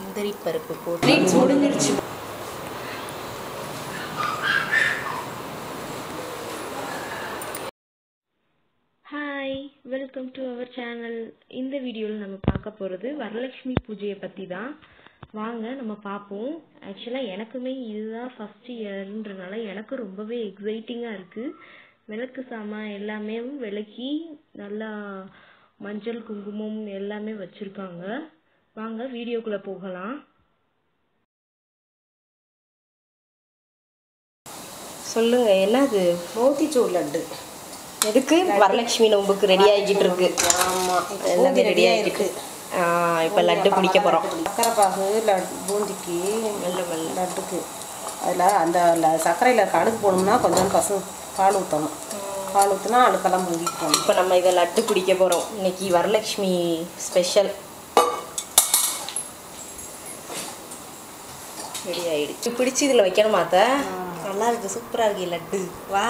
முந்திரி பருப்பு போட்டு ட்ரீட்ஸ் முடிஞ்சிருச்சு hi welcome to our channel இந்த வீடியோவில் நம்ம பார்க்க போகிறது வரலட்சுமி பூஜையை பற்றி தான் வாங்க நம்ம பார்ப்போம் ஆக்சுவலாக எனக்குமே இதுதான் ஃபஸ்ட் இயர்ன்றனால எனக்கு ரொம்பவே எக்ஸைட்டிங்காக இருக்குது விளக்கு சாமான் எல்லாமே விளக்கி நல்லா மஞ்சள் குங்குமம் எல்லாமே வச்சுருக்காங்க வாங்க வீடியோக்குள்ளே போகலாம் சொல்லுங்க என்னது மோத்திச்சூர் லட்டு எதுக்கு வரலட்சுமி நோம்புக்கு ரெடி ஆகிக்கிட்டு இருக்கு ஆமாம் எல்லாமே ரெடி ஆகிருக்கு இப்போ லட்டு பிடிக்க போகிறோம் சக்கரை பாகு லட் பூந்திக்கு மெல்ல மெல்ல லட்டுக்கு அதில் அந்த ல- சர்க்கரையில் கடுகு போடணும்னா கொஞ்சம் பசு பால் ஊற்றணும் பால் ஊற்றினா அழுக்கெல்லாம் பொங்கிக்கணும் இப்போ நம்ம இதை லட்டு பிடிக்க போகிறோம் இன்னைக்கு வரலட்சுமி ஸ்பெஷல் ரெடி ஆயிடுச்சு பிடிச்சி இதில் வைக்கணுமா அத்தை நல்லா இருக்கு சூப்பராக இருக்கு லட்டு வா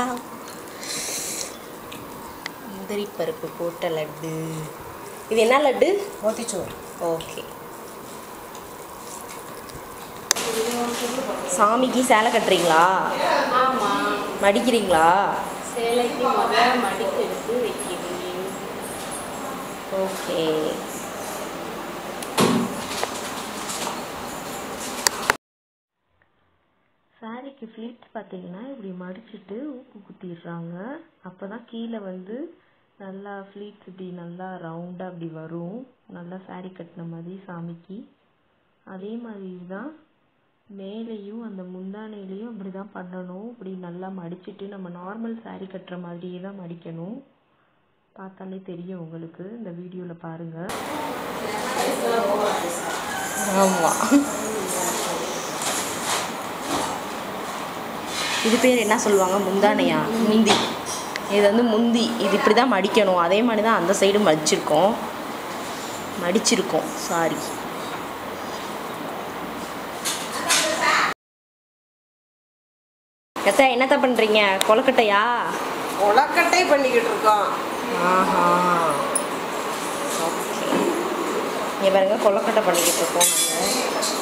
முந்திரி பருப்பு போட்ட லட்டு இது என்ன லட்டு மோத்திச்சூர் ஓகே சாமிக்கு சேலை கட்டுறீங்களா மடிக்கிறீங்களா சேலைக்கு முதல்ல மடிப்பு எடுத்து வைக்கிறேன் ஓகே சாரிக்கு ஃப்ளீட் பார்த்தீங்கன்னா இப்படி மடிச்சிட்டு ஊக்கு குத்திடுறாங்க அப்போ தான் கீழே வந்து நல்லா ஃப்ளீட்ஸ் இப்படி நல்லா ரவுண்டாக அப்படி வரும் நல்லா சாரி கட்டின மாதிரி சாமிக்கு அதே மாதிரி தான் மேலேயும் அந்த முந்தானையிலையும் அப்படி தான் பண்ணணும் இப்படி நல்லா மடிச்சிட்டு நம்ம நார்மல் சாரி கட்டுற மாதிரியே தான் மடிக்கணும் பார்த்தாலே தெரியும் உங்களுக்கு இந்த வீடியோவில் பாருங்கள் ஆமாம் இது பேர் என்ன சொல்லுவாங்க முந்தானையா முந்தி இது வந்து முந்தி இது இப்படி தான் மடிக்கணும் அதே மாதிரி தான் அந்த சைடு மடிச்சிருக்கோம் மடிச்சிருக்கோம் சாரி எத்த என்னத்த பண்ணுறீங்க கொலக்கட்டையா உலக்கட்டை பண்ணிக்கிட்டு இருக்கோம் ஆஹா ஓகே இங்கே பாருங்க கொலக்கட்டை பண்ணிக்கிட்டு இருக்கோம் நாங்கள்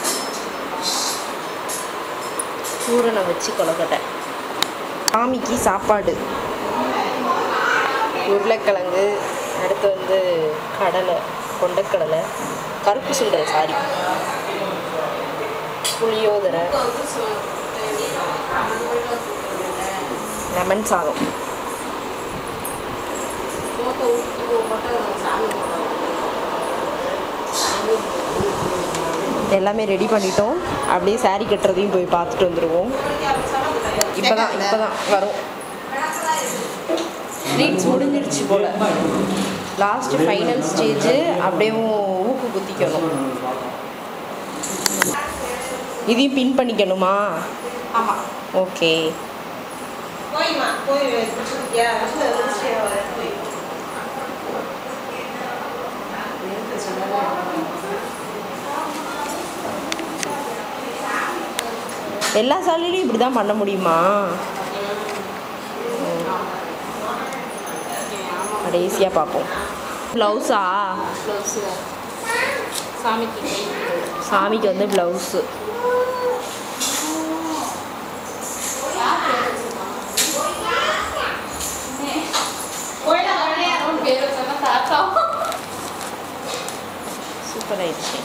பூரணை வச்சு கொலக்கட்டை சாமிக்கு சாப்பாடு உருளைக்கிழங்கு அடுத்து வந்து கடலை கொண்டக்கடலை கருப்பு சுண்டல் சாரி புளியோதரை லெமன் சாதம் எல்லாமே ரெடி பண்ணிட்டோம் அப்படியே saree கட்டுறதையும் போய் பார்த்துட்டு வந்துடுவோம் இப்போ தான் இப்போ தான் வரும் ட்ரீட்ஸ் முடிஞ்சிருச்சு போல் லாஸ்ட்டு ஃபைனல் ஸ்டேஜு அப்படியே ஊக்கு குத்திக்கணும் இதையும் பின் பண்ணிக்கணுமா ஆமாம் ஓகே போய்மா போய் எல்லா சாலையிலையும் இப்படி தான் பண்ண முடியுமா கடைசியாக பார்ப்போம் ப்ளவுஸா ப்ளவுஸு சாமிக்கு கை சாமிக்கு வந்து ப்ளவுஸு பேர் வச்சோன்னா தாத்தா சூப்பர் ஆயிடுச்சு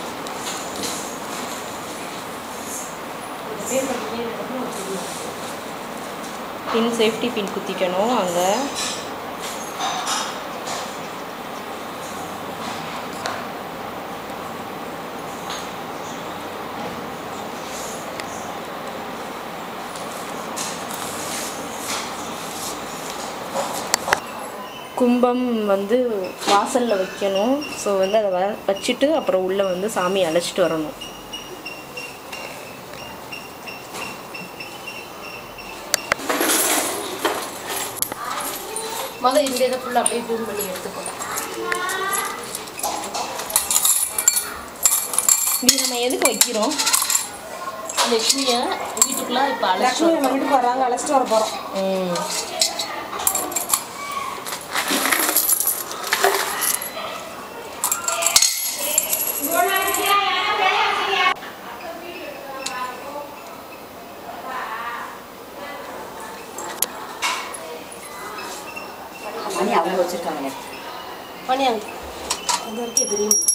பின் சேஃப்டி பின் குத்திக்கணும் அங்கே கும்பம் வந்து வாசலில் வைக்கணும் ஸோ வந்து அதை வ வச்சுட்டு அப்புறம் உள்ளே வந்து சாமி அழைச்சிட்டு வரணும் முதல் இந்த இதை ஃபுல்லாக அப்படியே ஜூம் பண்ணி எடுத்துக்கணும் இது நம்ம எதுக்கு வைக்கிறோம் லட்சுமியை வீட்டுக்குள்ளே இப்போ அழைச்சி லக்ஷ்மி நம்ம வீட்டுக்கு வர்றாங்க அழைச்சிட்டு வர போகிறோம் ம் வச்சுருக்காங்க பண்ணி அங்கே அங்கே இருக்கே பெரிய மீன்.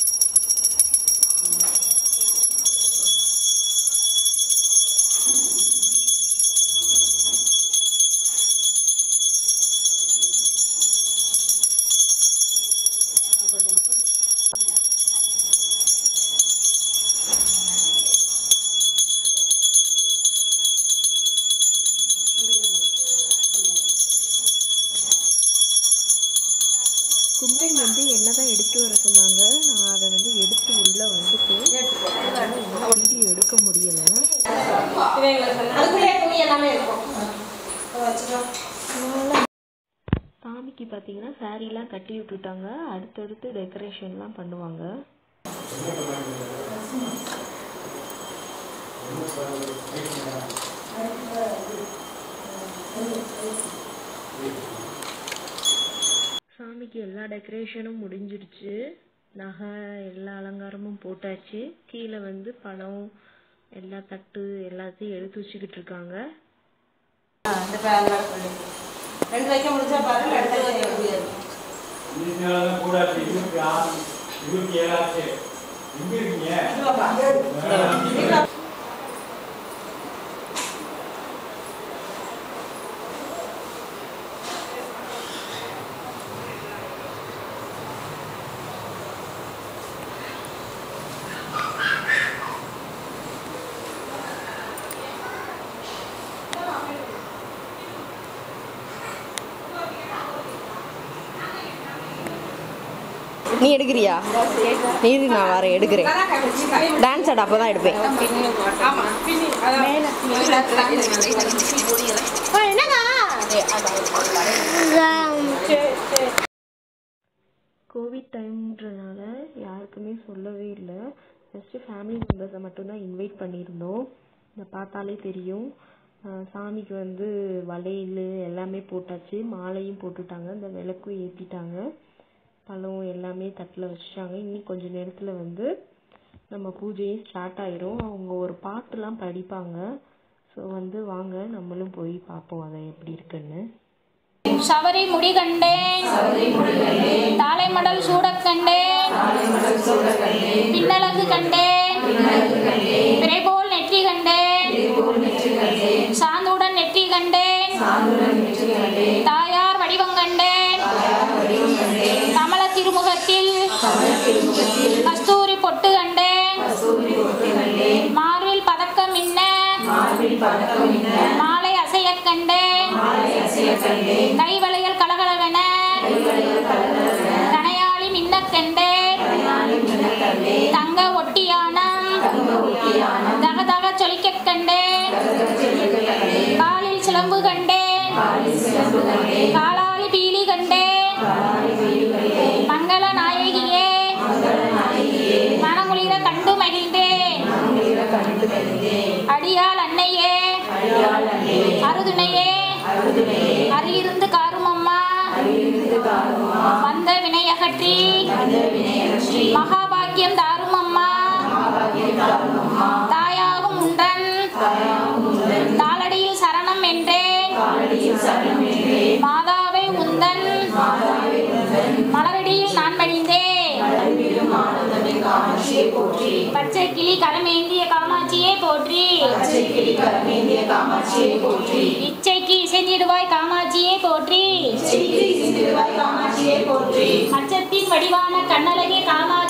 கும்பல் வந்து என்னதான் எடுத்து வர சொன்னாங்க நான் அதை வந்து எடுத்து உள்ள வந்துட்டு என்னால் வீடியோ எடுக்க முடியல அதுக்குள்ளே துணி எல்லாமே இருக்கும் அதை வச்சுட்டோம் சாமிக்கு பார்த்தீங்கன்னா சாரீலாம் கட்டி விட்டுட்டாங்க அடுத்தடுத்து டெக்கரேஷன்லாம் பண்ணுவாங்க சாமிக்கு எல்லா டெக்கரேஷனும் முடிஞ்சிடுச்சு நகை எல்லா அலங்காரமும் போட்டாச்சு கீழே வந்து பழம் எல்லா தட்டு எல்லாத்தையும் எடுத்து வச்சுக்கிட்டு இருக்காங்க இந்த பேரில் ரெண்டு வைக்க முடிஞ்சா பாருங்க அடுத்த வைக்க முடியாது இதனாலதான் கூடாது இருபத்தி ஆறு இருபத்தி ஏழாச்சு எங்க இருக்கீங்க இதுவாப்பா நீ எடுக்கிறியா நீ இரு, நான் வரேன் எடுக்கிறேன் டான்ஸ் ஆட அப்போ தான் எடுப்பேன் கோவிட் டைம்ன்றனால யாருக்குமே சொல்லவே இல்லை ஜஸ்ட்டு ஃபேமிலி மெம்பர்ஸை மட்டும்தான் இன்வைட் பண்ணியிருந்தோம் இதை பார்த்தாலே தெரியும் அஹ் சாமிக்கு வந்து வளையல் எல்லாமே போட்டாச்சு மாலையும் போட்டுட்டாங்க இந்த விளக்கும் ஏற்றிட்டாங்க பழம் எல்லாமே தட்டில் வச்சுட்டாங்க இன்னும் கொஞ்ச நேரத்தில் வந்து நம்ம பூஜையும் ஸ்டார்ட் ஆயிரும் அவங்க ஒரு பாட்டுலாம் படிப்பாங்க ஸோ வந்து வாங்க நம்மளும் போய் பார்ப்போம் அதை எப்படி இருக்குன்னு சவரி முடி கண்டேன் தாளை மடல் சூடக் கண்டேன் பின்னலகு கண்டேன் பிறைபோல் நெற்றி கண்டேன் சாந்துடன் நெற்றி கண்டேன் தாயார் வடிவம் கண்டேன் கமல திருமுகத்தில் கஸ்தூரி பொட்டு கண்டேன் மார்பில் பதக்கம் மின்ன மாலை அசையக் கண்டேன் கை வளையல் கலகலவென கனையாளி மின்னக் கண்டேன் தங்க ஒட்டியானம் தக தக சொலிக்கக் கண்டேன் காலில் சிலம்பு கண்டேன் காலாளி பீலி கண்டேன் மங்கள நாயகியே மனமுளிர கண்டு மகிழ்ந்தேன் அடியாள் அன்னையே அருதுணையே அருகிருந்து காரும் அம்மா வந்த வினை அகற்றி மகாபாக்கியம் தாரும் அம்மா தாயாகும் உன்றன் தாளடியில் சரணம் என்றேன் மாதாவை உந்தன் மலரடியில் நான் பணிந்தேன் பச்சை கிளி கரமேந்திய காமாட்சியே போற்றி இச்சைக்கு இசைந்திடுவாய் காமாட்சியே போற்றி அச்சத்தின் வடிவான கண்ணழகே காமாட்சி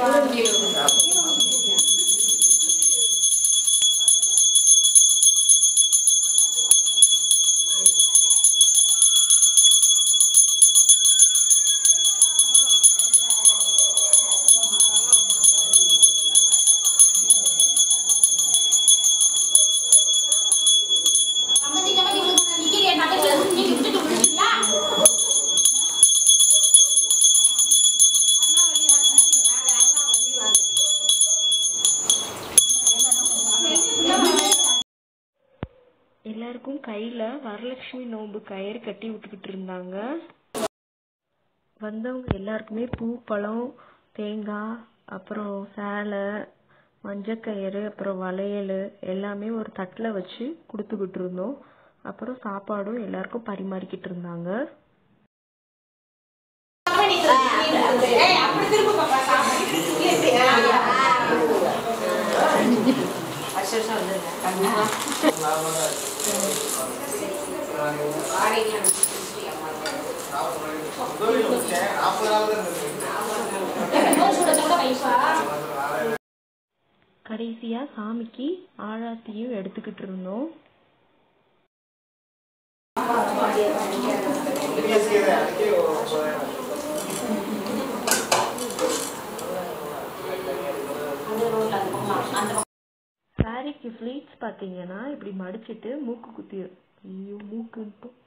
கம்பத்தி கம்பத்தி விழுந்து நான் நிக்கிறேன் பக்கத்துல இருந்து நீங்க விட்டுட்டு விழுந்தீங்களா எல்லாருக்கும் கையில் வரலட்சுமி நோன்பு கயிறு கட்டி விட்டுக்கிட்டு இருந்தாங்க வந்தவங்க எல்லாருக்குமே பூ பழம் தேங்காய் அப்புறம் சேலை மஞ்சக்கயிறு அப்புறம் வளையல் எல்லாமே ஒரு தட்டில் வச்சு கொடுத்துக்கிட்டு இருந்தோம் அப்புறம் சாப்பாடும் எல்லாருக்கும் பரிமாறிக்கிட்டு இருந்தாங்க சுட சுட வைப்பா கடைசியாக சாமிக்கு ஆழாத்தியும் எடுத்துக்கிட்டு இருந்தோம் சாரிக்கு ஃப்ளீட்ஸ் பார்த்தீங்கன்னா இப்படி மடிச்சிட்டு மூக்கு குத்தி ஐயோ மூக்கு